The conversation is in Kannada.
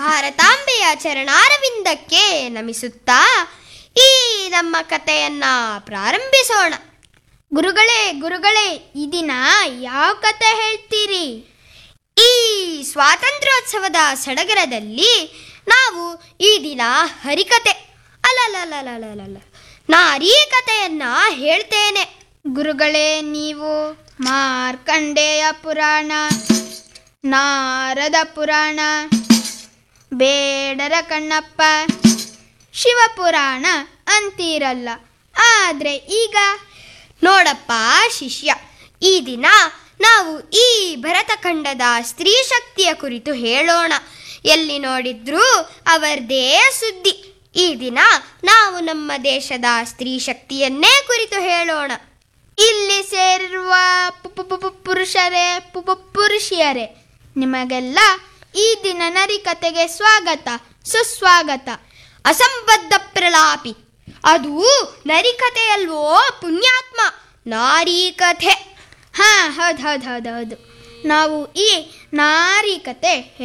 ಭಾರತಾಂಬೆಯ ಚರಣಾರವಿಂದಕ್ಕೆ ನಮಿಸುತ್ತಾ ಈ ನಮ್ಮ ಕಥೆಯನ್ನ ಪ್ರಾರಂಭಿಸೋಣ ಗುರುಗಳೇ ಗುರುಗಳೇ ಈ ದಿನ ಯಾವ ಕತೆ ಹೇಳ್ತೀರಿ ಈ ಸ್ವಾತಂತ್ರ್ಯೋತ್ಸವದ ಸಡಗರದಲ್ಲಿ ನಾವು ಈ ದಿನ ಹರಿಕತೆ ಅಲ್ಲಲ್ಲಲ್ಲಲ್ಲಲ್ಲ ನಾರೀ ಕಥೆಯನ್ನ ಹೇಳ್ತೇನೆ ಗುರುಗಳೇ ನೀವು ಮಾರ್ಕಂಡೇಯ ಪುರಾಣ ನಾರದ ಪುರಾಣ ಬೇಡರ ಕಣ್ಣಪ್ಪ ಶಿವಪುರಾಣ ಅಂತೀರಲ್ಲ ಆದ್ರೆ ಈಗ ನೋಡಪ್ಪ ಶಿಷ್ಯ ಈ ದಿನ ನಾವು ಈ ಭರತಖಂಡದ ಸ್ತ್ರೀ ಶಕ್ತಿಯ ಕುರಿತು ಹೇಳೋಣ ಎಲ್ಲಿ ನೋಡಿದ್ರೂ ಅವರದೇ ಸುದ್ದಿ ಈ ದಿನ ನಾವು ನಮ್ಮ ದೇಶದ ಸ್ತ್ರೀ ಶಕ್ತಿಯನ್ನೇ ಕುರಿತು ಹೇಳೋಣ ಇಲ್ಲಿ ಸೇರಿರುವ ಪು- ಪು- ಪು- ಪು- ಪುರುಷರೇ ಪು- ಪು- ಪುರುಷಿಯರೇ ನಿಮಗೆಲ್ಲ ಈ ದಿನ ನರಿಕತೆಗೆ ಸ್ವಾಗತ ಸುಸ್ವಾಗತ ಅಸಂಬದ್ಧ ಪ್ರಲಾಪಿ ಅದು ನರಿಕಥೆಯಲ್ವೋ ಪುಣ್ಯಾತ್ಮ ನಾರೀ ಕಥೆ ಹಾ ಹೌದು ಹೌದು ಹೌದು ಹೌದು ನಾವು ಈ ನಾರಿ ಕತೆ